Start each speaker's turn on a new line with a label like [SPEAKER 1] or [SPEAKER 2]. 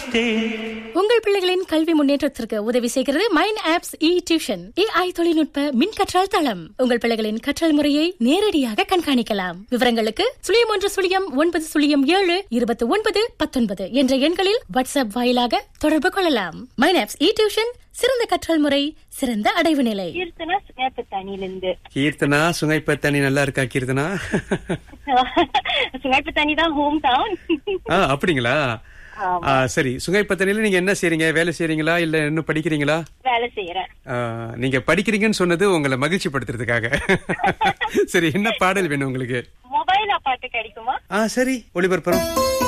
[SPEAKER 1] படித்தேன்
[SPEAKER 2] உங்கள் பிள்ளைகளின் கல்வி முன்னேற்றத்திற்கு உதவி செய்கிறது mind apps e tuition AI தொழில்நுட்ப மின் கற்றல் தளம் உங்கள் பிள்ளைகளின் கற்றல் முறையை நேரடியாக கண்காணிக்கலாம் விவரங்களுக்கு சுழியம் ஒன்று சுழியம் ஒன்பது சுழியம் ஏழு இருபத்தி ஒன்பது பத்தொன்பது என்ற எண்களில் வாட்ஸ்அப் வாயிலாக தொடர்பு கொள்ளலாம் மைண்ட் ஆப்ஸ் இ டியூஷன் சிறந்த கற்றல் முறை சிறந்த அடைவு நிலை
[SPEAKER 3] கீர்த்தனா சுங்காப்பத்தானில
[SPEAKER 4] கீர்த்தனா சுங்கைப்பத்தனி நல்லா இருக்கா கீர்த்தனா
[SPEAKER 3] சுங்காப்பத்தானி தான் ஹோம் டவுன்
[SPEAKER 4] ஆ அப்படிங்களா ஆ, சரி சுங்கைப்பத்தனில நீங்க என்ன செய்றீங்க வேலை செய்றீங்களா இல்ல இன்னும் படிக்கிறீங்களா
[SPEAKER 3] வேலை செய்யறேன்
[SPEAKER 4] ஆ, நீங்க படிக்கிறீங்கன்னு சொன்னது உங்களை மகிழ்ச்சி படுத்துறதுக்காக சரி என்ன பாடல் வேணும் உங்களுக்கு
[SPEAKER 3] மொபைலா பாட்டு கிடைக்குமா
[SPEAKER 4] ஆ சரி ஒளிபரப்புறோம்